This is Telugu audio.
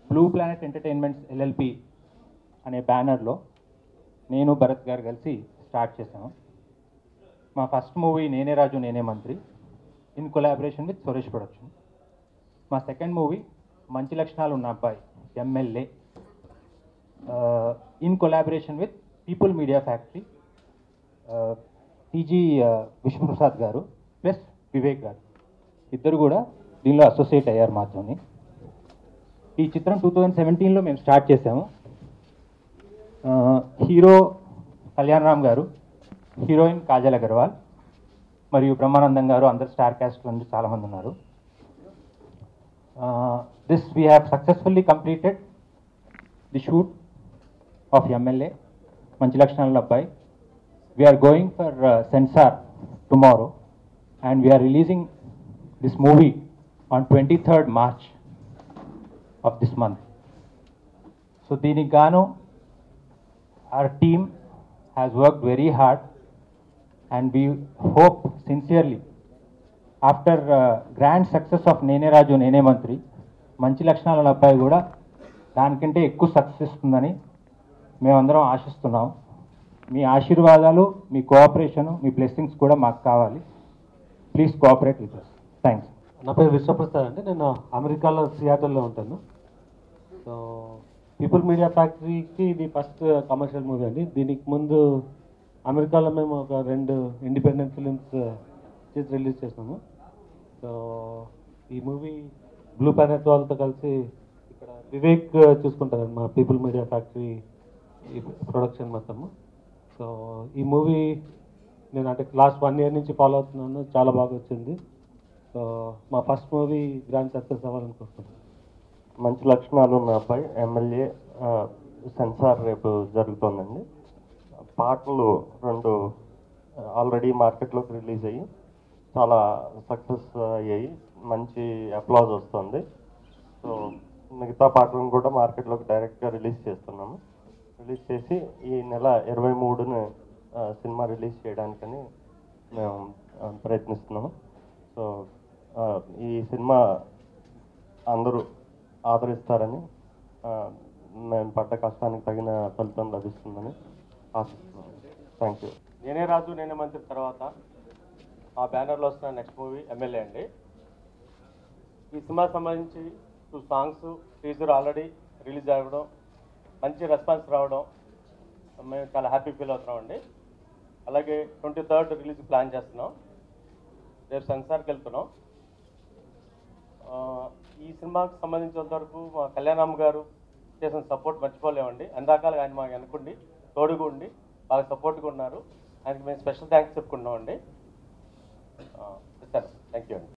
బ్లూ ప్లానెట్ ఎంటర్టైన్మెంట్స్ ఎల్ఎల్పి అనే బ్యానర్లో నేను భరత్ గారు కలిసి స్టార్ట్ చేశాము మా ఫస్ట్ మూవీ నేనే Raju Nene Mantri in collaboration with Suresh production మా second movie Manchi Lakshanalu Unna Abbayi MLA in collaboration with people media factory TG Vishnuprasad garu plus Vivek గారు ఇద్దరు కూడా దీనిలో అసోసియేట్ అయ్యారు మాతోని ఈ చిత్రం టూ థౌజండ్ సెవెంటీన్లో మేము స్టార్ట్ చేసాము ఆ, హీరో కళ్యాణ్ రామ్ గారు హీరోయిన్ కాజల్ అగర్వాల్ మరియు బ్రహ్మానందం గారు అందరు స్టార్ క్యాస్ట్ నుండి చాలామంది ఉన్నారు this we have successfully completed the shoot of MLA Manchi Lakshanala Abbayi we're going for censor tomorrow and we're releasing this movie on twenty third March of this month so దీనికి గాను our team has worked very hard and we hope sincerely after uh, grand success of నేనే రాజు నేనే మంత్రి మంచి లక్షణాల అబ్బాయి కూడా దానికంటే ఎక్కువ సక్సెస్ ఇస్తుందని మేమందరం ఆశిస్తున్నాం మీ ఆశీర్వాదాలు మీ కోఆపరేషన్ మీ బ్లెస్సింగ్స్ కూడా మాకు కావాలి please cooperate with us thanks నా పేరు విశ్వప్రసాద్ అండి నేను అమెరికాలో సియాటల్లో ఉంటాను సో పీపుల్ మీడియా ఫ్యాక్టరీకి ఇది ఫస్ట్ కమర్షియల్ మూవీ అండి దీనికి ముందు అమెరికాలో మేము ఒక రెండు ఇండిపెండెంట్ ఫిలిమ్స్ చేసి రిలీజ్ చేసినాము సో ఈ మూవీ బ్లూ ప్లానెట్ వాళ్ళతో కలిసి ఇక్కడ వివేక్ చూసుకుంటారండి మా పీపుల్ మీడియా ఫ్యాక్టరీ ఈ ప్రొడక్షన్ మొత్తము సో ఈ మూవీ నేను అంటే లాస్ట్ వన్ ఇయర్ నుంచి ఫాలో అవుతున్నాను చాలా బాగా వచ్చింది సో మా ఫస్ట్ మూవీ గ్రాండ్ సక్సెస్ అవ్వాలని కోరుకుంటున్నాను మంచి లక్షణాలు ఉన్న అబ్బాయి ఎమ్మెల్యే ఆ, సెన్సార్ రేపు జరుగుతోందండి పాటలు రెండు ఆల్రెడీ మార్కెట్లోకి రిలీజ్ అయ్యి చాలా సక్సెస్ అయ్యాయి మంచి అప్లాజ్ వస్తుంది సో మిగతా పాటలను కూడా మార్కెట్లోకి డైరెక్ట్గా రిలీజ్ చేస్తున్నాము రిలీజ్ చేసి ఈ నెల ఇరవై మూడున సినిమా రిలీజ్ చేయడానికని మేము ఆ, ప్రయత్నిస్తున్నాము సో ఆ, ఈ సినిమా అందరూ ఆదరిస్తారని ఆ, మేము పడ్డ కష్టానికి తగిన ఫలితం లభిస్తుందని ఆశిస్తున్నాను థ్యాంక్ యూ నేనే రాజు నేనే మంత్రి తర్వాత ఆ బ్యానర్లో వస్తున్న నెక్స్ట్ మూవీ ఎమ్మెల్యే అండి ఈ సినిమా సంబంధించి two songs teaser already release అవ్వడం మంచి రెస్పాన్స్ రావడం మేము చాలా హ్యాపీ ఫీల్ అవుతున్నాం అండి అలాగే ట్వంటీ థర్డ్ రిలీజ్ ప్లాన్ చేస్తున్నాం రేపు సెన్సార్కి వెళ్తున్నాం ఆ, ఈ సినిమాకి సంబంధించినంత వరకు మా కళ్యాణమ్మ గారు చేసిన సపోర్ట్ మర్చిపోలేమండి అన్ని రకాలుగా ఆయన మాకు అనుకుండి తోడుగా ఉండి బాగా సపోర్ట్గా ఉన్నారు ఆయనకి మేము స్పెషల్ థ్యాంక్స్ చెప్పుకుంటున్నామండి థ్యాంక్ యూ అండి